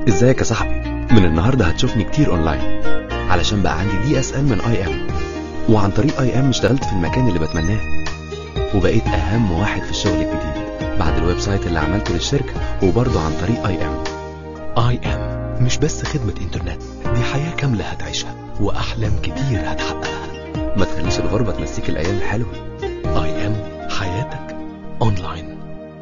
ازيك يا صاحبي من النهارده هتشوفني كتير اونلاين علشان بقى عندي دي اس ان من اي ام وعن طريق اي ام اشتغلت في المكان اللي بتمناه وبقيت اهم واحد في الشغل الجديد بعد الويب سايت اللي عملته للشركه وبرضه عن طريق اي ام اي ام مش بس خدمه انترنت دي حياه كامله هتعيشها واحلام كتير هتحققها ما تخليش الغربه تنسيك الايام الحلوه اي ام حياتك اونلاين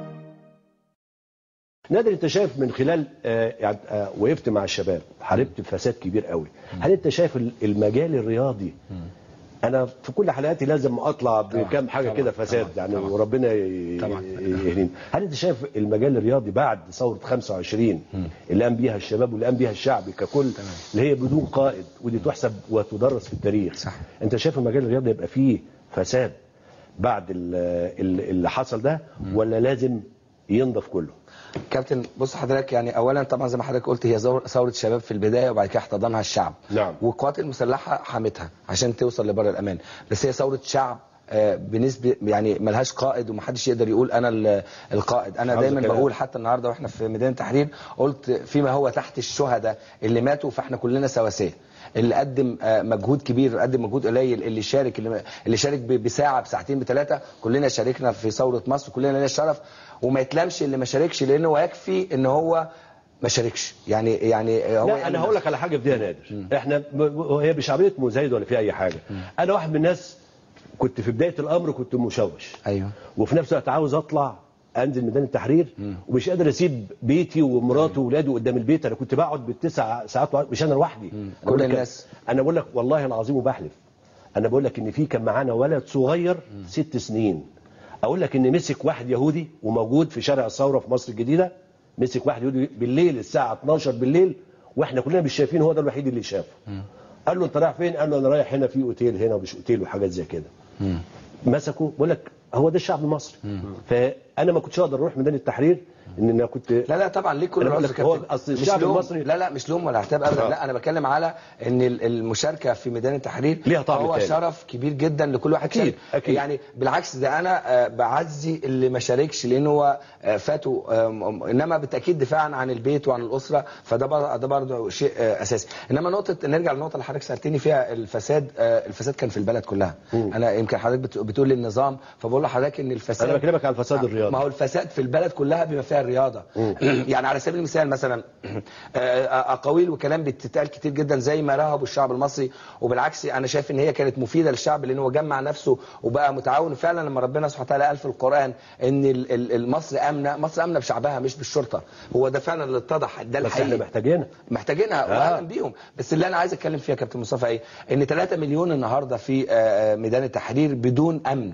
نادر انت شايف من خلال آه، يعني آه، وقفت مع الشباب حاربت فساد كبير قوي هل انت شايف ال- المجال الرياضي انا في كل حلقاتي لازم اطلع بكام حاجه طبعاً، كده فساد طبعاً، يعني طبعاً. وربنا ي- طبعاً. يهدينا هل انت شايف المجال الرياضي بعد ثوره 25 اللي قام بيها الشباب واللي قام بيها الشعب ككل اللي هي بدون قائد ودي تحسب وتدرس في التاريخ صح. انت شايف المجال الرياضي يبقى فيه فساد بعد ال- ال- اللي حصل ده ولا لازم ينضف كله كابتن بص حضرتك يعني اولا طبعا زي ما حضرتك قلت هي زور- ثوره شباب في البدايه وبعد كده احتضنها الشعب نعم. والقوات المسلحه حمتها عشان توصل لبر الامان بس هي ثوره شعب آه، بنسبه يعني ملهاش قائد ومحدش يقدر يقول انا ال- القائد انا عاوز دايما الكلام. بقول حتى النهارده واحنا في ميدان التحرير قلت فيما هو تحت الشهداء اللي ماتوا فاحنا كلنا سواسيه اللي قدم آه، مجهود كبير قدم مجهود قليل اللي شارك اللي, اللي شارك ب- بساعه بساعتين بثلاثه كلنا شاركنا في ثوره مصر كلنا لنا الشرف وما يتلامش اللي ما شاركش لانه يكفي ان هو ما شاركش يعني يعني هو لا انا هقول لك على حاجه في دي يا نادر احنا ب- هي مش عمليه مزايد ولا في اي حاجه انا واحد من الناس كنت في بدايه الامر كنت مشوش ايوه وفي نفس الوقت عاوز اطلع انزل ميدان التحرير ومش قادر اسيب بيتي ومراتي واولادي قدام البيت انا كنت بقعد بالتسع ساعات وع- مش انا لوحدي أنا كل بقول لك- الناس. انا بقول لك والله العظيم وبحلف انا بقول لك ان في كان معانا ولد صغير ست سنين اقول لك ان مسك واحد يهودي وموجود في شارع الثوره في مصر الجديده مسك واحد يهودي بالليل الساعه 12 بالليل واحنا كلنا مش شايفين هو ده الوحيد اللي شافه قال له انت رايح فين قال له انا رايح هنا في اوتيل هنا ومش اوتيل وحاجات زي كده مسكوا بقول لك هو ده الشعب المصري فانا ما كنتش اقدر اروح ميدان التحرير ان انا كنت لا لا طبعا ليه كل أنا بقول العذر لك هو كابتن. أصل مش الشعب لوم. المصري- لا لا مش لوم ولا عتاب ابدا آه. لا انا بتكلم على ان ال- المشاركه في ميدان التحرير ليها طعم هو تاني. شرف كبير جدا لكل واحد أكيد، شارك. أكيد. يعني بالعكس ده انا آه، بعزي اللي ما شاركش لان هو آه، فاته آم، انما بالتاكيد دفاعا عن البيت وعن الاسره فده بر- ده برضه شيء آه، اساسي انما نقطه نرجع للنقطه اللي حضرتك سالتني فيها الفساد آه، الفساد كان في البلد كلها انا يمكن حضرتك بت- بتقول لي النظام فبقول لحضرتك ان الفساد انا بكلمك على الفساد الرياضي ما هو الفساد في البلد كلها بما فيها الرياضه يعني على سبيل المثال مثلا آه، اقاويل وكلام بتتقال كتير جدا زي ما رهبوا الشعب المصري وبالعكس انا شايف ان هي كانت مفيده للشعب لان هو جمع نفسه وبقى متعاون فعلا لما ربنا سبحانه وتعالى قال في القران ان ال- ال- المصر امنه مصر امنه بشعبها مش بالشرطه هو ده فعلا اللي اتضح ده بس احنا الحقيقي محتاجينها محتاجينها آه. واهلا بيهم بس اللي انا عايز اتكلم فيها يا كابتن مصطفى ايه ان 3 مليون النهارده في آه، آه، ميدان التحرير بدون امن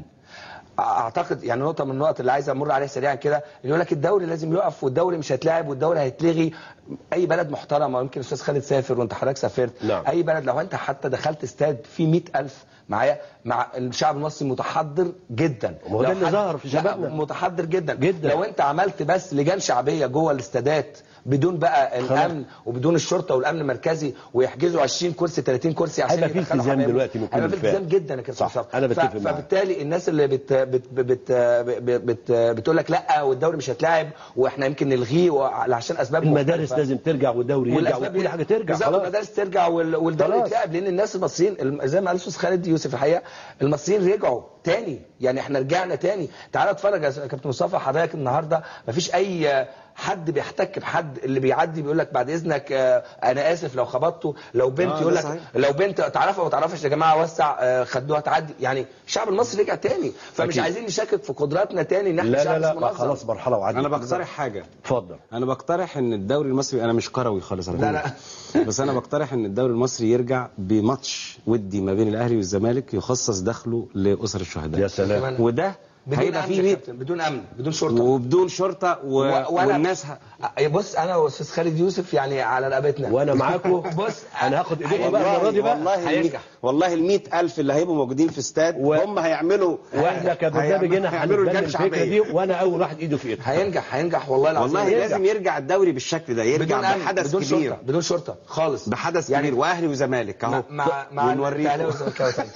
اعتقد يعني نقطه من النقط اللي عايز امر عليها سريعا كده اللي يقول لك الدوري لازم يقف والدوري مش هيتلعب والدوري هيتلغي اي بلد محترمه يمكن الاستاذ خالد سافر وانت حضرتك سافرت نعم. اي بلد لو انت حتى دخلت استاد فيه 100000 معايا مع الشعب المصري متحضر جدا ما هو ده لو اللي حد- ظهر في لا، شبابنا. متحضر جدا جدا. لو انت عملت بس لجان شعبيه جوه الاستادات بدون بقى الامن وبدون الشرطه والامن المركزي ويحجزوا 20 كرسي 30 كرسي عشان هيبقى في يدخلوا التزام حمام. دلوقتي من كل هيبقى في الفئات. التزام جدا يا كابتن صح، مصطفى. أنا ف- بتفق معاك. فبالتالي الناس اللي بت بت بت بت بت بتقول لك لا والدوري مش هيتلعب واحنا يمكن نلغيه وع- عشان اسباب المدارس مختلفة. لازم ترجع والدوري يرجع والأسباب وكل حاجه ترجع بالظبط خلاص المدارس ترجع وال- والدوري خلاص. يتلعب لان الناس المصريين الم- زي ما قال الاستاذ خالد يوسف الحقيقه المصريين رجعوا تاني يعني احنا رجعنا تاني تعال اتفرج يا كابتن مصطفى حضرتك النهارده مفيش اي حد بيحتك بحد اللي بيعدي بيقول لك بعد اذنك آه، انا اسف لو خبطته لو بنت آه، يقول ده لك صحيح. لو بنت تعرفها وما تعرفش يا جماعه وسع آه، خدوها تعدي يعني الشعب المصري رجع تاني فمش أكيد. عايزين نشكك في قدراتنا تاني ان احنا لا لا شعب لا اسمه ما منظم. خلاص مرحله وعدت انا بقترح حاجه اتفضل انا بقترح ان الدوري المصري انا مش كروي خالص على لا، فكرة. بس انا بقترح ان الدوري المصري يرجع بماتش ودي ما بين الاهلي والزمالك يخصص دخله لاسر الشهداء يا سلام كمان. وده بدون هيبقى امن فيه يا 100 كابتن بدون امن بدون شرطه وبدون شرطه و... و- والناس ه... ه... بص انا واستاذ خالد يوسف يعني على رقبتنا وانا معاكم بص انا هاخد ايديكم بقى المره دي بقى والله المية- هينجح. والله ال 100000 اللي هيبقوا موجودين في استاد و- هم هيعملوا واحنا كبرنامج هنا هيعملوا هنتبنى لجان الفكره شعبيه دي وانا اول واحد ايده في ايدها هينجح هينجح والله العظيم والله هينجح. لازم يرجع الدوري بالشكل ده بدون يرجع امن بحدث بدون كبير شرطه بدون شرطه خالص بحدث يعني كبير واهلي وزمالك اهو مع مع مع ونوريكم. الأهلاوي والزمالكاوي تاني.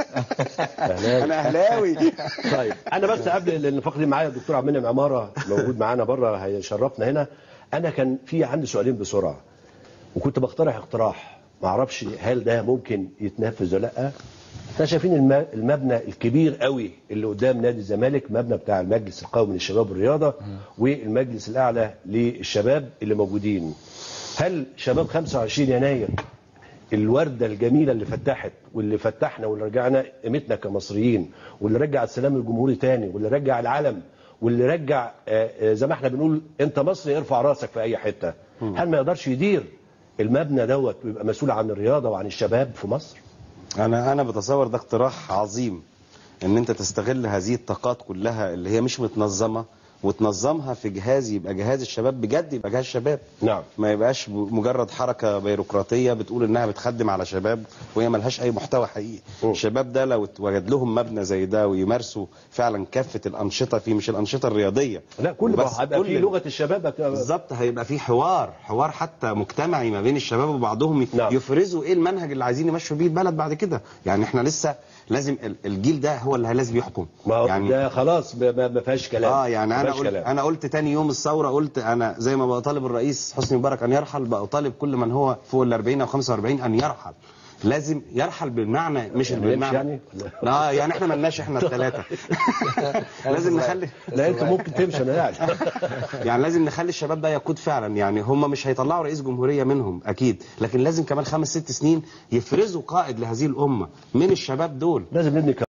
انا اهلاوي طيب انا بس قبل لان فقدي معايا الدكتور عبد المنعم عماره موجود معانا بره هيشرفنا هنا انا كان في عندي سؤالين بسرعه وكنت بقترح اقتراح ما اعرفش هل ده ممكن يتنفذ ولا لا احنا شايفين الم- المبنى الكبير قوي اللي قدام نادي الزمالك مبنى بتاع المجلس القومي للشباب والرياضه والمجلس الاعلى للشباب اللي موجودين هل شباب 25 يناير الورده الجميله اللي فتحت واللي فتحنا واللي رجعنا قيمتنا كمصريين واللي رجع السلام الجمهوري تاني واللي رجع العلم واللي رجع آه، آه، زي ما احنا بنقول انت مصري ارفع راسك في اي حته هل ما يقدرش يدير المبنى دوت ويبقى مسؤول عن الرياضه وعن الشباب في مصر انا انا بتصور ده اقتراح عظيم ان انت تستغل هذه الطاقات كلها اللي هي مش متنظمه وتنظمها في جهاز يبقى جهاز الشباب بجد يبقى جهاز شباب نعم. ما يبقاش مجرد حركه بيروقراطيه بتقول انها بتخدم على شباب وهي ملهاش اي محتوى حقيقي مم. الشباب ده لو اتوجد لهم مبنى زي ده ويمارسوا فعلا كافه الانشطه فيه مش الانشطه الرياضيه لا كل ما وبس هيبقى كل في لغه الشباب هتبقى- بالظبط هيبقى في حوار حوار حتى مجتمعي ما بين الشباب وبعضهم نعم. يفرزوا ايه المنهج اللي عايزين يمشوا بيه البلد بعد كده يعني احنا لسه لازم ال- الجيل ده هو اللي لازم يحكم ما هو يعني ده خلاص ما- ما ما فيهاش كلام اه يعني ما انا فيهاش قلت كلام. انا قلت تاني يوم الثوره قلت انا زي ما بطالب الرئيس حسني مبارك ان يرحل بطالب كل من هو فوق ال 40 او 45 ان يرحل لازم يرحل بالمعنى مش يعني بالمعنى يعني؟ لا يعني احنا ملناش احنا الثلاثه لازم نخلي لا انت ممكن تمشي انا يعني يعني لازم نخلي الشباب ده يقود فعلا يعني هم مش هيطلعوا رئيس جمهوريه منهم اكيد لكن لازم كمان خمس ست سنين يفرزوا قائد لهذه الامه من الشباب دول لازم نبني